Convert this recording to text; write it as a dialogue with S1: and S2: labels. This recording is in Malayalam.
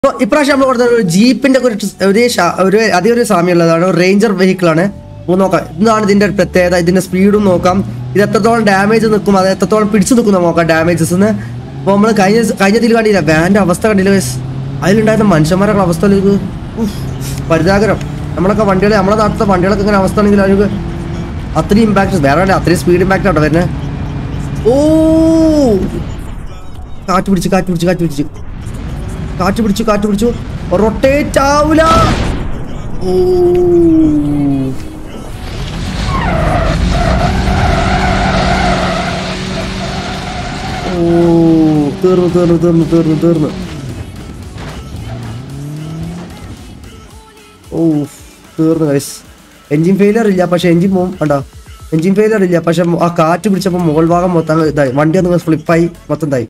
S1: അപ്പോൾ ഇപ്രാവശ്യം നമ്മൾ കൊടുത്ത ഒരു ജീപ്പിന്റെ ഒക്കെ ഒരു ട്- ഒരു ശാ- ഒരു അധികം ഒരു സാമ്യമുള്ളതാണ് ഒരു റേഞ്ചർ വെഹിക്കിൾ ആണ് നമുക്ക് നോക്കാം ഇതാണ് ഇതിന്റെ ഒരു പ്രത്യേകത ഇതിന്റെ സ്പീഡും നോക്കാം ഇത് എത്രത്തോളം ഡാമേജ് നിൽക്കും അത് എത്രത്തോളം പിടിച്ചു നിൽക്കും നമുക്ക് നോക്കാം ഡാമേജസ് അപ്പോൾ നമ്മൾ കഴിഞ്ഞ കഴിഞ്ഞ ഇതിൽ കണ്ടില്ല വാൻ്റെ അവസ്ഥ കണ്ടില്ല guys? അതിലുണ്ടായിരുന്ന മനുഷ്യന്മാരുടെ അവസ്ഥ ഇത് ഉഫ്, പരിതാകരം നമ്മളൊക്കെ വണ്ടികളെ നമ്മളെ നാട്ടിലത്തെ വണ്ടികളൊക്കെ ഇങ്ങനെ അവസ്ഥ ആണെങ്കിൽ അതിന് അത്രയും ഇമ്പാക്ട് വേറെ വേണ്ട അത്രയും സ്പീഡ് ഇമ്പാക്ട് ആട്ടോ വരുന്നത് ഓ കാറ്റ് പിടിച്ച് കാറ്റ് പിടിച്ച് കാറ്റ് പിടിച്ച് കാറ്റ് പിടിച്ചു കാറ്റ് പിടിച്ചു റൊട്ടേറ്റ് ആവൂല ഓ ഓ തീർന്നു തീർന്നു തീർന്നു തീർന്നു തീർന്നു ഓ തീർന്നു ഗൈസ് എൻജിൻ ഫെയിലിയർ ഇല്ല പക്ഷെ എൻജിൻ പോവും കണ്ടോ എൻജിൻ ഫെയിലിയർ ഇല്ല പക്ഷെ ആ കാറ്റ് പിടിച്ചപ്പോൾ മുകൾ ഭാഗം മൊത്തം ഇതായി വണ്ടി ഒന്ന് ഫ്ലിപ്പായി മൊത്തം ഇതായി